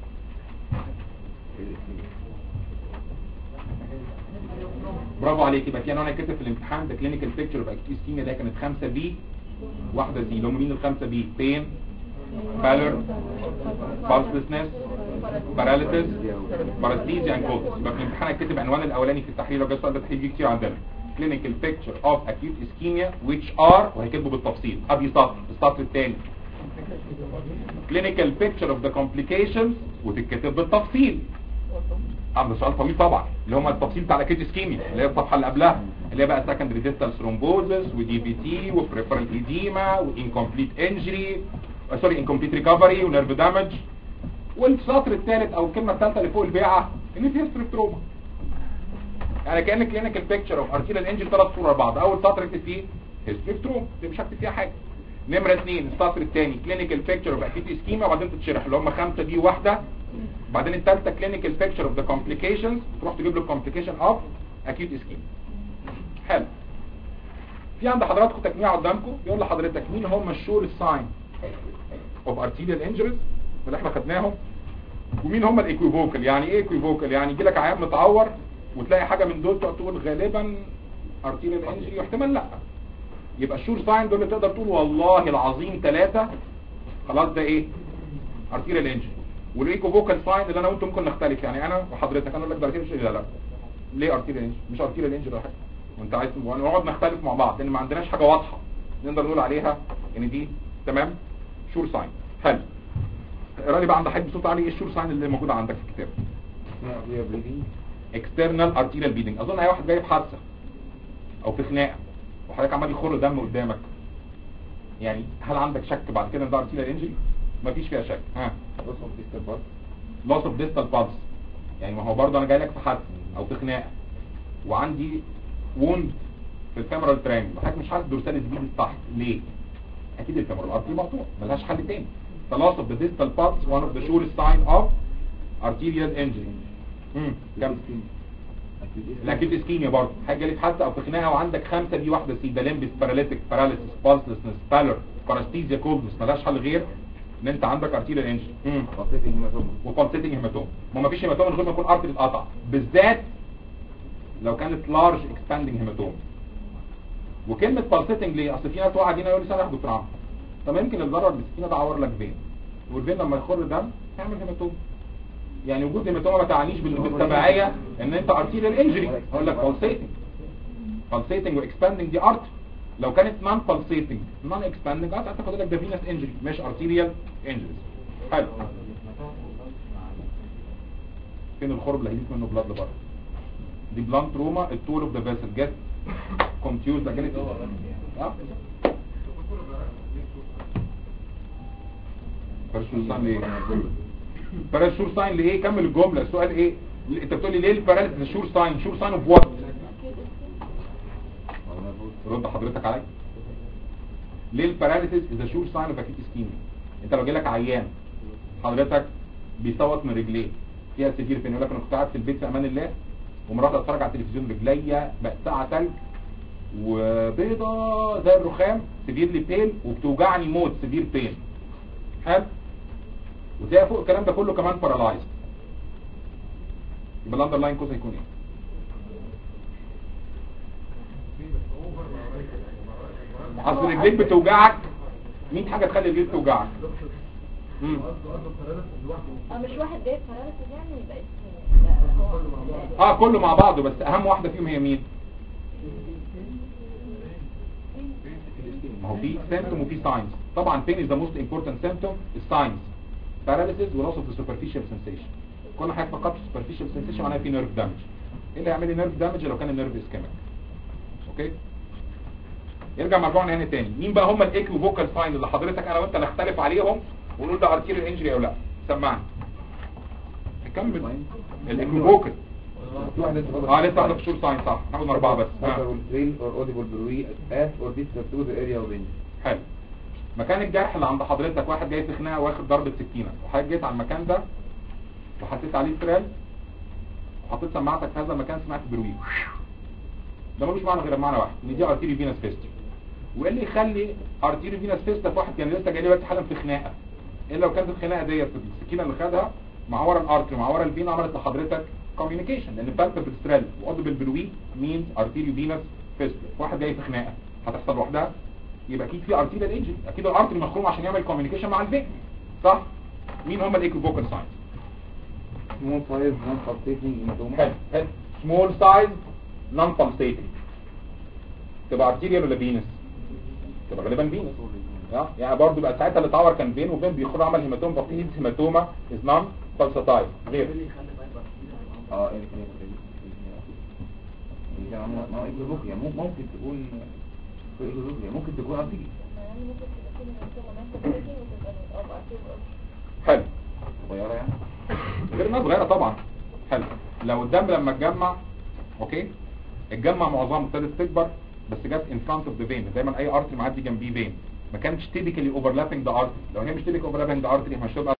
برافو عليك يبقى كان انا كاتب في الامتحان ده كلينيكال بيكتشر اوف اكيوت اسكيميا ده كانت 5 بي واحده سي اللي هم مين الخمسه بي بين بالر بالسلسنس باراليسيس باراستيزيا اند كولز يبقى في الامتحان هيتكتب عنوان الاولاني في التحرير لو جه السؤال ده تحرير بيه كتير عندنا كلينيكال بيكتشر اوف اكيوت اسكيميا which ار وهيكتبوا بالتفصيل ابي سطر السطر الثاني clinical picture of the complications وتتكتب بالتفصيل اه ده سؤال طويل طبعا اللي هم التفصيل بتاع الاكيد اسكيميا اللي هي الصفحه اللي قبلها اللي هي بقى سكندري ديستال ثرومبوزس ودي بي تي وبريفرال ايديما وانكمبليت انجري سوري انكمبليت ريكفري ونيرف دامج والسطر الثالث او الكلمه الثالثه اللي فوق البيعه ان فيها ستريبتروما يعني كان كلينيكال بيكتشر اوف ارتيريال انجري ثلاث صور ورا بعض اول سطر اكتب فيه هيستوري تروما دي مش هكتب فيها حاجه نمره اثنين السطر الثاني كلينيكال بيكتشر اوف اكيد اسكيما وبعدين تتشرح اللي هم خمسه دي واحده بعدين الثالثه كلينيكال بيكتشر اوف ذا كومبليكيشنز تروح تجيب له الكومبليكيشن اوف اكيد اسكيما حلو في عند حضراتكم تجميع قدامكم بيقول لحضرتك مين هم الشور ساين اوف ارتيريال انجريز اللي احنا خدناهم ومين هم الايكويفوكال يعني ايه ايكويفوكال يعني يجي لك عيان متعور وتلاقي حاجه من دول تقعد تقول غالبا ارتيريال انجري واحتمال لا يبقى الشور ساين دول اللي تقدر تقول والله العظيم ثلاثة خلاص ده ايه ارتيريال انجري والايكوفوكال ساين اللي انا وانت ممكن نختلف يعني انا وحضرتك انا اقول لك ده ارتيريال لا لا ليه ارتيريال انجري مش ارتيريال انجري ولا حاجه وانت عايز نقعد نختلف مع بعض لان ما عندناش حاجه واضحه نقدر نقول عليها ان دي تمام شور ساين حلو اقرا لي بقى عند حد بصوت عالي ايه الشور ساين اللي موجوده عندك في الكتاب اكسترنال ارتيريال بيدنج اظن اي واحد جاي في حادثه او في خناقه وحضرتك عمال يخر دم قدامك يعني هل عندك شك بعد كده ان ده ارتيريال انجري مفيش فيها شك ها لوس اوف ديستال بالس يعني ما هو برضه انا جاي لك في حادثه او في خناقه وعندي ووند في الفيمورال ترانجل وحضرتك مش حاسس دورساليس بيدي تحت ليه اكيد الفيمورال ارتري مقطوع ملهاش حل تاني فلوس اوف ذا ديستال بالس one of the surest sign of arterial injury امم كم الاكيد اسكيميا برضه حاجه ليك حادثه او في خناقه وعندك خمسه دي واحده سي ده لمبس باراليتيك باراليسيس بالسلسنس بالر بارستيزيا كولدنس ملهاش حل غير ان انت عندك ارتيريال انجري امم وبالسيتنج هيماتوم ما فيش هيماتوم من غير ما يكون ارتري اتقطع بالذات لو كانت لارج اكسباندنج هيماتوم وكلمه بالسيتنج ليه اصل في ناس واحد هنا يقول لي سامح دكتور عمرو طب يمكن الضرر بالسكينه ده عور لك فين والفين لما يخر دم يعمل هيماتوم يعني وجود هيماتوما ما تعنيش بالتبعيه ان انت ارتيريال انجري اقول لك بالسيتنج بالسيتنج واكسباندنج دي ارت لو كانت نون بالسيتنج نون اكسباندنج ارت هتاخد لك ده فينس انجري مش ارتيريال انجري حلو فين الخرب اللي هيجيك منه بلاد لبره دي بلان تروما التول اوف ذا فيسل جت كونتيوز ده جالت اه باراشور ساين ليه باراشور ساين ليه كمل الجمله السؤال ايه انت بتقول لي ليه الباراليسيس شور ساين شور ساين اوف وات رد حضرتك عليا ليه الباراليسيس از شور ساين اوف اكيد اسكيميا انت لو جالك عيان حضرتك بيصوت من رجليه فيها سيفير بين يقول لك انا كنت قاعد في البيت في امان الله ومرات اتفرج على التلفزيون رجليا بقت ساعه ثلج وبيضه زي الرخام سيفير لي بين وبتوجعني موت سيفير بين حلو وتلاقي فوق الكلام ده كله كمان بارالايز يبقى الاندرلاين كوز هيكون ايه اصل رجليك بتوجعك 100 حاجه تخلي رجليك توجعك امم اه مش واحد جايب باراليسيس يعني يبقى اسمه اه كله مع بعضه بس اهم واحده فيهم هي مين ما هو في سيمتوم وفي ساينز طبعا pain is the most important symptom الساينز paralysis و loss of the superficial sensation كل حاجه فقط superficial sensation معناها في nerve damage ايه اللي هيعمل لي nerve damage لو كان النيرف اسكيميك اوكي يرجع مرجوعنا هنا تاني مين بقى هم الايكوفوكال ساين اللي حضرتك انا وانت نختلف عليهم ونقول ده ارتيريال انجري او لا سمعني نكمل الايكوفوكال في واحد لسه اه لسه واحده في شور ساين صح ناخد اربعه بس هاكر ها. والتريل اور اوديبل بروي ات اور ديس تو ذا اريا اوف حلو مكان الجرح اللي عند حضرتك واحد جاي في خناقه واخد ضربه سكينه وحضرتك جيت على المكان ده وحطيت عليه ترال وحطيت سماعتك في هذا المكان سمعت بروي ده ملوش معنى غير معنى واحد ان دي ارتيري فينس فيستي وايه اللي يخلي ارتيري فينس فيستا في واحد كان لسه جاي دلوقتي حالا في خناقه الا لو كانت الخناقه ديت في السكينه اللي خدها مع ورا الارتري مع ورا الفين عملت لحضرتك كوميونيكيشن لان بالبابل واودبل بروي مينز ارتيري فينس فيستي واحد جاي في خناقه هتحصل لوحدها يبقى اكيد في ارتيريال انجري اكيد الارتري مخروم عشان يعمل كوميونيكيشن مع الفين صح مين هم الايكوفوكال ساينز سمول سايز نون بالسيتنج هيماتوما حلو حلو سمول سايز نون بالسيتنج تبقى ارتيريال ولا فينس تبقى غالبا فينس اه يعني برضه يبقى ساعتها اللي اتعور كان فين وفين بيخرج عمل هيماتوم بطيء هيماتوما از نون بالساتايز غير اللي يخلي ما يبقى كده اه ايه كده كده ما ما ايكوفوكيا ممكن تكون في ايكوفوكيا ممكن تكون ارتيجي يعني ممكن تبقى فيه منظومة ماسكة بريكنج وتبقى اه بقى فيه حلو صغيره يعني غير انها صغيره طبعا حلو لو الدم لما اتجمع اوكي اتجمع معظمه ابتدت تكبر بس جت ان فرونت اوف ذا فين دايما اي ارتري معدي جنبيه فين ما كانتش تيبيكالي اوفرلابنج ذا ارتري لو هي مش تيبيكالي اوفرلابنج ذا ارتري مش هتبقى